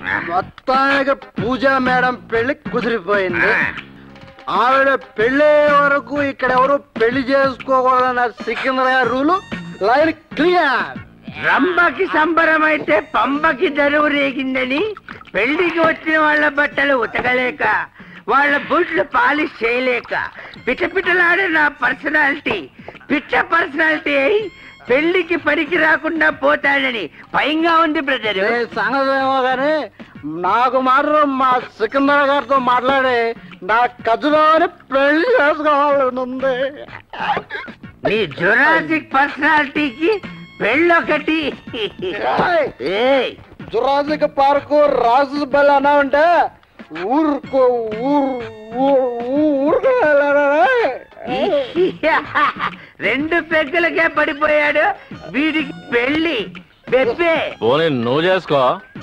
మొత్తానికి పూజా మేడం పెళ్లి కుదిరిపోయింది ఆవిడ పెళ్లి వరకు ఇక్కడ ఎవరు పెళ్లి చేసుకోకూడదన్న సికింద్రయ్య రూలు లైన్ క్లియర్ రంభకి సంబరం అయితే పంబకి దరువు రేగిందని పెళ్లికి వచ్చిన వాళ్ళ బట్టలు ఉతకలేక వాళ్ళ బూట్లు పాలిష్ చేయలేక పిటపిటలాడే నా పర్సనాలిటీ పిచ్చ పర్సనాలిటీ అయి పెళ్లికి పనికి రాకుండా పోతాడని భయంగా ఉంది బ్రదరు ఏ సంగతి ఏమో కానీ నాకు మాత్రం మా సికింద్ర గారితో మాట్లాడి నా కజులోని పెళ్లి చేసుకోవాలని ఉంది నీ జురాసిక్ పర్సనాలిటీకి పెళ్ళొకటి ఏయ్, ఏయ్ జురాసిక్ పార్కు రాజు బెల్ అన్నా ఉంటే ఊరుకో ఊరు ఊరుకో రెండు పెగ్గులకే పడిపోయాడు వీడికి పెళ్లి బెబ్బే పోనీ నువ్వు చేసుకో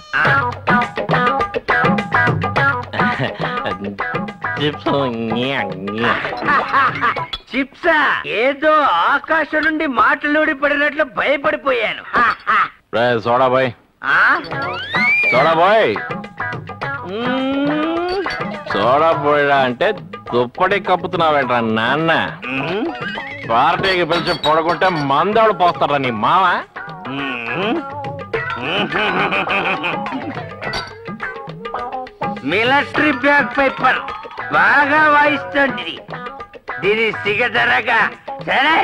చిప్స్ న్యా, న్యా. చిప్సా ఏదో ఆకాశం నుండి మాటలూడి పడినట్లు భయపడిపోయాను రే సోడా బాయ్ ఆ? సోడా బాయ్ సోడా పోయడా అంటే దుప్పటి కప్పుతున్నావేంట్రా నాన్న ఉమ్, పార్టీకి పిలిచి పడుకుంటే మందాడు పోస్తారా నీ మామ ఉమ్. మిలిటరీ బ్యాగ్ పేపర్ బాగా వాయిస్తుంది దీని సిగదరగా సరే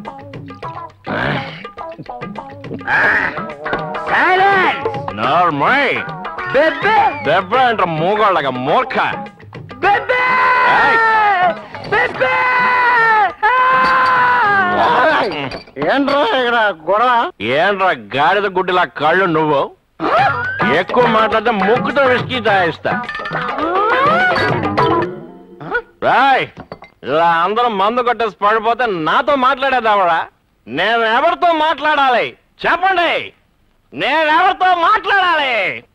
సైలెన్స్ నార్మల్ బెబ్బే దెబ్బ అంటారు మూగోళ్ళగా మూర్ఖ బెబ్బే ఏయ్. బెబ్బే ఏంట్రా ఇక్కడ గొడవ ఏంట్రా గాడిద గుడ్డిలా కళ్ళు నువ్వు ఎక్కువ మాట్లాడితే ముక్కుతో విసికి తాయిస్తా రాయ్ ఇలా అందరూ మందు కొట్టేసి పడిపోతే నాతో మాట్లాడేదావడా నేను ఎవరితో మాట్లాడాలి చెప్పండి నేను ఎవరితో మాట్లాడాలి